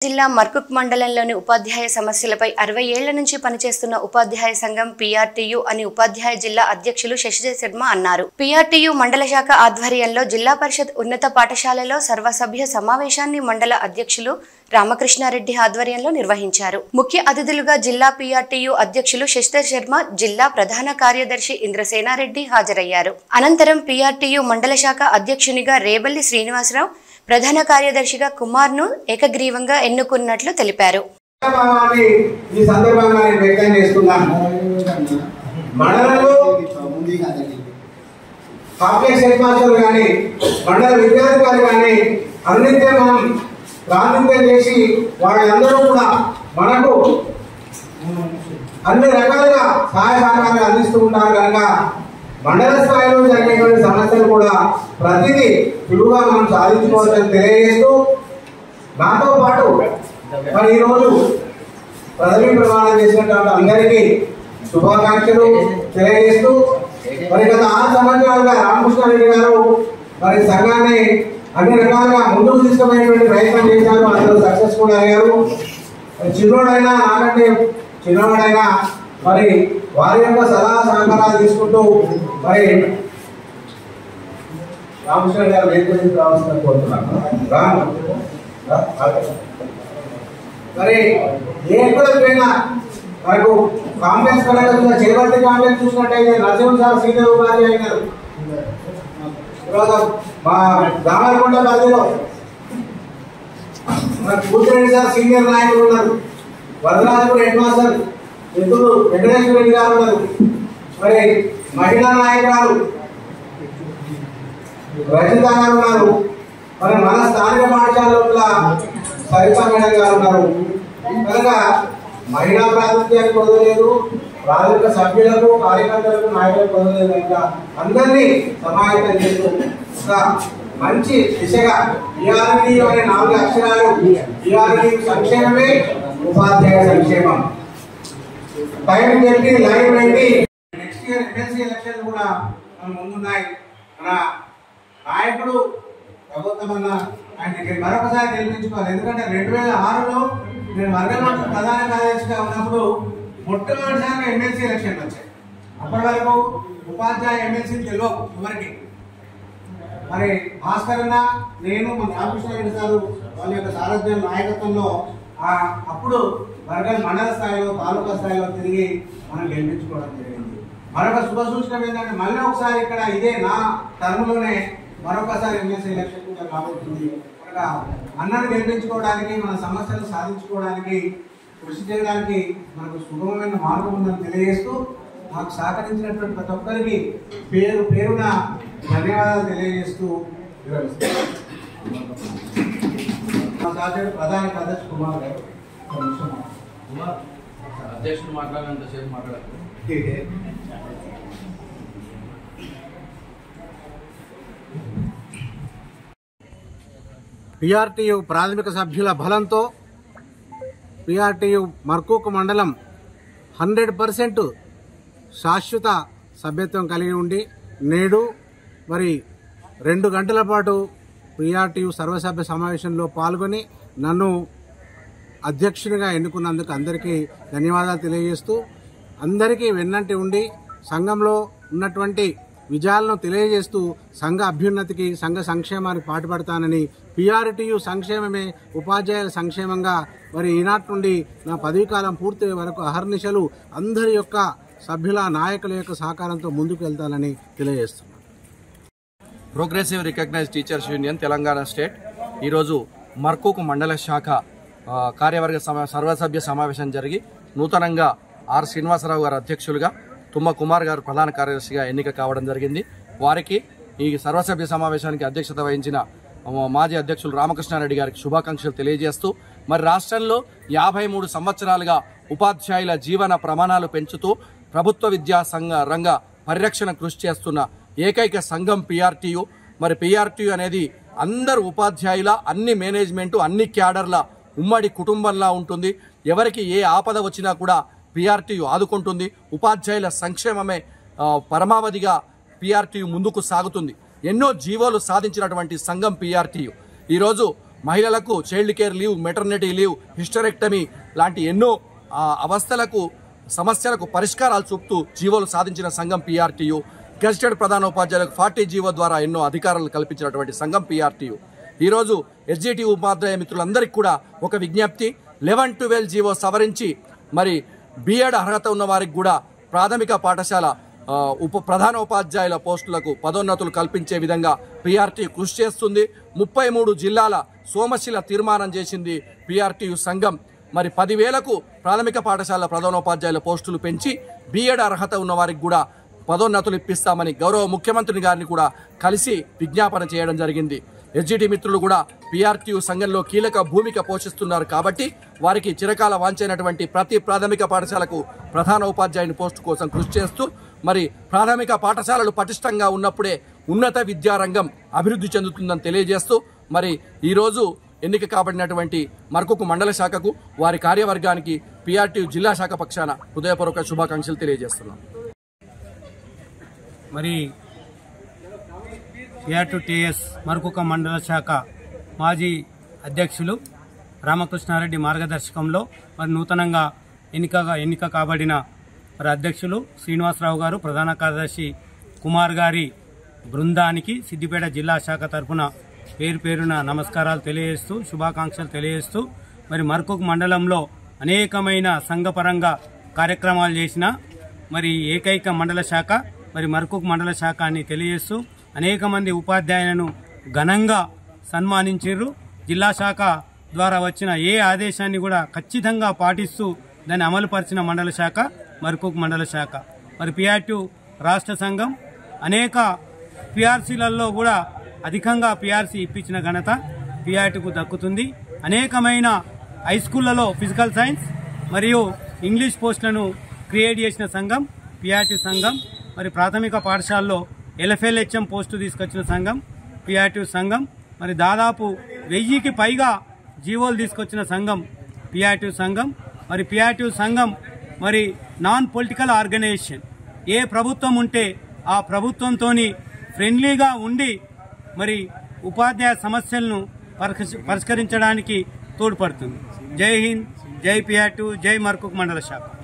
జిల్లా మర్కుక్ మండలంలోని ఉపాధ్యాయ సమస్యలపై అరవై ఏళ్ల నుంచి పనిచేస్తున్న ఉపాధ్యాయ సంఘం పీఆర్టీయూ అని ఉపాధ్యాయ జిల్లా అధ్యక్షులు శశిజ శర్మ అన్నారు పీఆర్టీయూ మండల శాఖ ఆధ్వర్యంలో జిల్లా పరిషత్ ఉన్నత పాఠశాలలో సర్వసభ్య సమావేశాన్ని మండల అధ్యక్షులు రామకృష్ణారెడ్డి ఆధ్వర్యంలో నిర్వహించారు ముఖ్య అతిథులుగా జిల్లా పీఆర్టీయూ అధ్యక్షులు శశిధర్ శర్మ జిల్లా ప్రధాన కార్యదర్శి ఇంద్రసేనారెడ్డి హాజరయ్యారు అనంతరం పీఆర్టీయూ మండల శాఖ అధ్యక్షునిగా రేబల్లి శ్రీనివాసరావు ప్రధాన కార్యదర్శిగా కుమార్ను ఏకగ్రీవంగా ఎన్నుకున్నట్లు తెలిపారు భావాన్ని ఈ సందర్భంగా నేను వ్యక్తం చేస్తున్నాను మండలంలో కాంప్లెక్స్ హెడ్ మాస్టర్ కానీ మండల విద్యాధికారి కానీ అన్నింటినీ మనం ప్రాతినిధ్యం చేసి వాళ్ళందరూ కూడా మనకు అన్ని రకాలుగా సహాయ సహకారాలు అందిస్తూ ఉంటారు కనుక మండల స్థాయిలో జరిగేటువంటి సమస్యలు కూడా ప్రతిదీ సులువుగా మనం సాధించుకోవచ్చని తెలియజేస్తూ నాతో పాటు మరి ఈరోజు పదవీ ప్రమాణం చేసినటువంటి అందరికీ శుభాకాంక్షలు తెలియజేస్తూ మరి గత ఆరు సంవత్సరాలుగా రామకృష్ణారెడ్డి గారు మరి సంఘాన్ని అన్ని రకాలుగా ముందుకు తీసుకుపోయేటువంటి ప్రయత్నం చేశారు అందరూ సక్సెస్ కూడా అయ్యారు మరి చిన్నోడైనా నాకంటే చిన్నవాడైనా మరి వారి యొక్క సలహా సహకారాలు తీసుకుంటూ మరి రామకృష్ణ గారు వేదిక మీదకి రావాల్సిందని కోరుతున్నాను రాము. రా, ఆగండి. మరి ఏ ఎక్కడ పోయినా మనకు కాంప్లెక్స్ కలగదు చేపట్టి కాంప్లెక్స్ చూసినట్టయితే నరసింహ సార్ సీనియర్ ఉపాధ్యాయ అయినారు తర్వాత మా దామరకొండ పరిధిలో మన కూతురెడ్డి సార్ సీనియర్ నాయకులు ఉన్నారు వరదరాజుడు హెడ్ మాస్టర్ ఎద్దులు వెంకటేశ్వర రెడ్డి గారు ఉన్నారు మరి మహిళా నాయకురాలు రజిత గారు ఉన్నారు మరి మన స్థానిక పాఠశాలలో సరిత మేడం గారు ఉన్నారు కనుక మహిళా ప్రాతినిధ్యానికి వదలలేదు ప్రాథమిక సభ్యులకు కార్యకర్తలకు నాయకులకు వదలలేదు కనుక అందరినీ సమాయత్తం చేస్తూ ఒక మంచి దిశగా ఈఆర్డి అనే నాలుగు అక్షరాలు ఈఆర్డి సంక్షేమమే ఉపాధ్యాయ సంక్షేమం టైం పెట్టి లైవ్ పెట్టి నెక్స్ట్ ఇయర్ ఎమ్మెల్సీ ఎలక్షన్ కూడా మన ముందున్నాయి మన నాయకుడు ప్రభుత్వం అన్న ఆయన దగ్గర మరొకసారి గెలిపించుకోవాలి ఎందుకంటే రెండు వేల ఆరులో నేను వర్గమంట ప్రధాన కార్యదర్శిగా ఉన్నప్పుడు మొట్టమొదటిసారిగా ఎమ్మెల్సీ ఎలక్షన్ వచ్చాయి అప్పటి వరకు ఉపాధ్యాయ ఎమ్మెల్సీ తెలియవు ఎవరికి మరి భాస్కర్ అన్న నేను మన రామకృష్ణ రెడ్డి సారు వాళ్ళ యొక్క సారథ్యం నాయకత్వంలో ఆ అప్పుడు వర్గాల మండల స్థాయిలో తాలూకా స్థాయిలో తిరిగి మనం గెలిపించుకోవడం జరిగింది మరొక శుభ సూచన ఏంటంటే మళ్ళీ ఒకసారి ఇక్కడ ఇదే నా టర్మ్లోనే మరొకసారి ఎమ్మెల్సీ ఎలక్షన్ కూడా రాబోతుంది కనుక అన్నను గెలిపించుకోవడానికి మన సమస్యలు సాధించుకోవడానికి కృషి చేయడానికి మనకు సుగమమైన మార్గం ఉందని తెలియజేస్తూ మాకు సహకరించినటువంటి ప్రతి ఒక్కరికి పేరు పేరున ధన్యవాదాలు తెలియజేస్తూ విరమిస్తున్నాను. మా సహచరుడు ప్రధాన కార్యదర్శి కుమార్ గారు ఒక నిమిషం. కుమార్ అధ్యక్షుడు మాట్లాడినంతసేపు మాట్లాడారు పిఆర్టీయు ప్రాథమిక సభ్యుల బలంతో పిఆర్టీయు మర్కూక్ మండలం హండ్రెడ్ పర్సెంట్ శాశ్వత సభ్యత్వం కలిగి ఉండి నేడు మరి రెండు గంటల పాటు పిఆర్టీయు సర్వసభ్య సమావేశంలో పాల్గొని నన్ను అధ్యక్షునిగా ఎన్నుకున్నందుకు అందరికీ ధన్యవాదాలు తెలియజేస్తూ అందరికీ వెన్నంటి ఉండి సంఘంలో ఉన్నటువంటి విజయాలను తెలియజేస్తూ సంఘ అభ్యున్నతికి సంఘ సంక్షేమానికి పాటుపడతానని పిఆర్టీయు సంక్షేమమే ఉపాధ్యాయుల సంక్షేమంగా మరి ఈనాటి నుండి నా పదవీకాలం పూర్తయ్యే వరకు అహర్నిశలు అందరి యొక్క సభ్యుల నాయకుల యొక్క సహకారంతో ముందుకు వెళ్తానని తెలియజేస్తున్నాను progressive recognised teachers union Telangana state ఈరోజు మర్కూకు మండల శాఖ ఆ, కార్యవర్గ సమా సర్వసభ్య సమావేశం జరిగి నూతనంగా ఆర్ శ్రీనివాసరావు గారు అధ్యక్షులుగా తుమ్మ కుమార్ గారు ప్రధాన కార్యదర్శిగా ఎన్నిక కావడం జరిగింది వారికి ఈ సర్వసభ్య సమావేశానికి అధ్యక్షత వహించిన ఆ, మాజీ అధ్యక్షులు రామకృష్ణారెడ్డి గారికి శుభాకాంక్షలు తెలియజేస్తూ మరి రాష్ట్రంలో యాభై మూడు సంవత్సరాలుగా ఉపాధ్యాయుల జీవన ప్రమాణాలు పెంచుతూ ప్రభుత్వ విద్యా సంఘ రంగ పరిరక్షణ కృషి చేస్తున్న ఏకైక సంఘం పిఆర్టీయు మరి పిఆర్టీయు అనేది అందరు ఉపాధ్యాయుల అన్ని మేనేజ్మెంటు అన్ని క్యాడర్ల ఉమ్మడి కుటుంబంలా ఉంటుంది ఎవరికి ఏ ఆపద వచ్చినా కూడా పిఆర్టీయు ఆదుకుంటుంది ఉపాధ్యాయుల సంక్షేమమే ఆ, పరమావధిగా పిఆర్టీయు ముందుకు సాగుతుంది ఎన్నో జీవోలు సాధించినటువంటి సంఘం పిఆర్టీయు ఈరోజు మహిళలకు child care leave maternity leave hysterectomy లాంటి ఎన్నో ఆ, అవస్థలకు సమస్యలకు పరిష్కారాలు చూపుతూ జీవోలు సాధించిన సంఘం పీఆర్టీయు గెజిటెడ్ ప్రధానోపాధ్యాయులకు ఫార్టీ జీవో ద్వారా ఎన్నో అధికారాలు కల్పించినటువంటి సంఘం పీఆర్టీయు ఈరోజు ఎస్జిటి ఉపాధ్యాయ మిత్రులందరికీ కూడా ఒక విజ్ఞప్తి లెవెన్ ట్వెల్వ్ జీవో సవరించి మరి బిఎడ్ అర్హత ఉన్న వారికి కూడా ప్రాథమిక పాఠశాల ఆ, ఉప ప్రధాన ఉపాధ్యాయుల పోస్టులకు పదోన్నతులు కల్పించే విధంగా పిఆర్టీ కృషి చేస్తుంది ముప్పై మూడు జిల్లాల సోమశిల తీర్మానం చేసింది పిఆర్టీయు సంఘం మరి పదివేలకు ప్రాథమిక పాఠశాల ప్రధానోపాధ్యాయుల పోస్టులు పెంచి బిఎడ్ అర్హత ఉన్న వారికి కూడా పదోన్నతులు ఇప్పిస్తామని గౌరవ ముఖ్యమంత్రి గారిని కూడా కలిసి విజ్ఞాపన చేయడం జరిగింది ఎస్జిటి మిత్రులు కూడా పిఆర్టీయు సంఘంలో కీలక భూమిక పోషిస్తున్నారు కాబట్టి వారికి చిరకాల వాంచైనటువంటి ప్రతి ప్రాథమిక పాఠశాలకు ప్రధాన ఉపాధ్యాయుని పోస్టు కోసం కృషి చేస్తూ మరి ప్రాథమిక పాఠశాలలు పటిష్టంగా ఉన్నప్పుడే ఉన్నత విద్యారంగం అభివృద్ధి చెందుతుందని తెలియజేస్తూ మరి ఈరోజు ఎన్నిక కాబడినటువంటి మరకుకు మండల శాఖకు వారి కార్యవర్గానికి పిఆర్టీ జిల్లా శాఖ పక్షాన హృదయపూర్వక శుభాకాంక్షలు తెలియజేస్తున్నాం మరి ఏటు టిఎస్ మరకుక మండల శాఖ మాజీ అధ్యక్షులు రామకృష్ణారెడ్డి మార్గదర్శకంలో మరి నూతనంగా ఎన్నికగా ఎన్నిక కాబడిన మరి అధ్యక్షులు శ్రీనివాసరావు గారు ప్రధాన కార్యదర్శి కుమార్ గారి బృందానికి సిద్దిపేట జిల్లా శాఖ తరఫున పేరు పేరున నమస్కారాలు తెలియజేస్తూ శుభాకాంక్షలు తెలియజేస్తూ మరి మర్కుక్ మండలంలో అనేకమైన సంఘపరంగా కార్యక్రమాలు చేసిన మరి ఏకైక మండల శాఖ మరి మర్కుక్ మండల శాఖ అని తెలియజేస్తూ అనేక మంది ఉపాధ్యాయులను ఘనంగా సన్మానించారు జిల్లా శాఖ ద్వారా వచ్చిన ఏ ఆదేశాన్ని కూడా ఖచ్చితంగా పాటిస్తూ దాన్ని అమలుపరిచిన మండల శాఖ మర్కుక్ మండల శాఖ మరి పిఆర్టీ రాష్ట్ర సంఘం అనేక పిఆర్సీలలో కూడా అధికంగా పిఆర్సీ ఇప్పించిన ఘనత పిఆర్టీకు దక్కుతుంది అనేకమైన హై స్కూళ్లలో ఫిజికల్ సైన్స్ మరియు ఇంగ్లీష్ పోస్టులను క్రియేట్ చేసిన సంఘం పిఆర్టీ సంఘం మరి ప్రాథమిక పాఠశాలలో ఎల్ఎఫ్ఎల్హెచ్ఎం పోస్టు తీసుకొచ్చిన సంఘం పిఆర్టీ సంఘం మరి దాదాపు వెయ్యికి పైగా జీవోలు తీసుకొచ్చిన సంఘం పిఆర్టీ సంఘం మరి పిఆర్టీ సంఘం మరి నాన్ పొలిటికల్ ఆర్గనైజేషన్ ఏ ప్రభుత్వం ఉంటే ఆ ప్రభుత్వంతో ఫ్రెండ్లీగా ఉండి మరి ఉపాధ్యాయ సమస్యలను పరిష్క- పరిష్కరించడానికి తోడ్పడుతుంది జై హింద్ జై పిఆర్టీ జై మర్కుక్ మండల శాఖ